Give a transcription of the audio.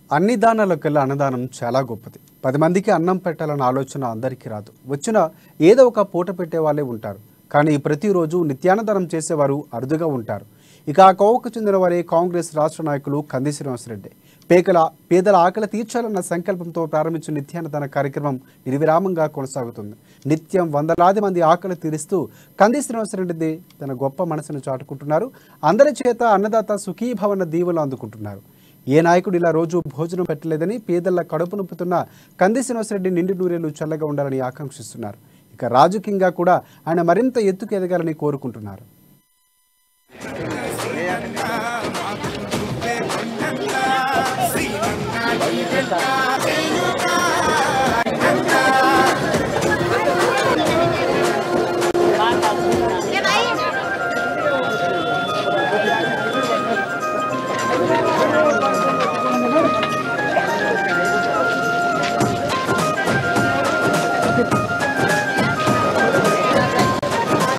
అన్ని దానాలకల్లా అన్నదానం చాలా గొప్పది పది మందికి అన్నం పెట్టాలన్న ఆలోచన అందరికీ రాదు వచ్చిన ఏదో ఒక పూట పెట్టే వాళ్ళే ఉంటారు కానీ ప్రతిరోజు నిత్యాన్నదానం చేసేవారు అరుదుగా ఉంటారు ఇక ఆ కోవకు చెందిన వారే కాంగ్రెస్ రాష్ట్ర నాయకులు కంది శ్రీనివాసరెడ్డి పేకల పేదల ఆకలి తీర్చాలన్న సంకల్పంతో ప్రారంభించిన నిత్యాన్నదాన కార్యక్రమం నిర్విరామంగా కొనసాగుతుంది నిత్యం వందలాది మంది ఆకలి తీరుస్తూ కంది శ్రీనివాసరెడ్డి తన గొప్ప మనసును చాటుకుంటున్నారు అందరి చేత అన్నదాత సుఖీభవన దీవులు అందుకుంటున్నారు ఏ నాయకుడు ఇలా రోజు భోజనం పెట్టలేదని పేదల కడుపు నొప్పుతున్న కంది శ్రీనివాసరెడ్డి నిండు నూరేళ్లు చల్లగా ఉండాలని ఆకాంక్షిస్తున్నారు ఇక రాజకీయంగా కూడా ఆయన మరింత ఎత్తుకు ఎదగాలని కోరుకుంటున్నారు శ్రీరంగా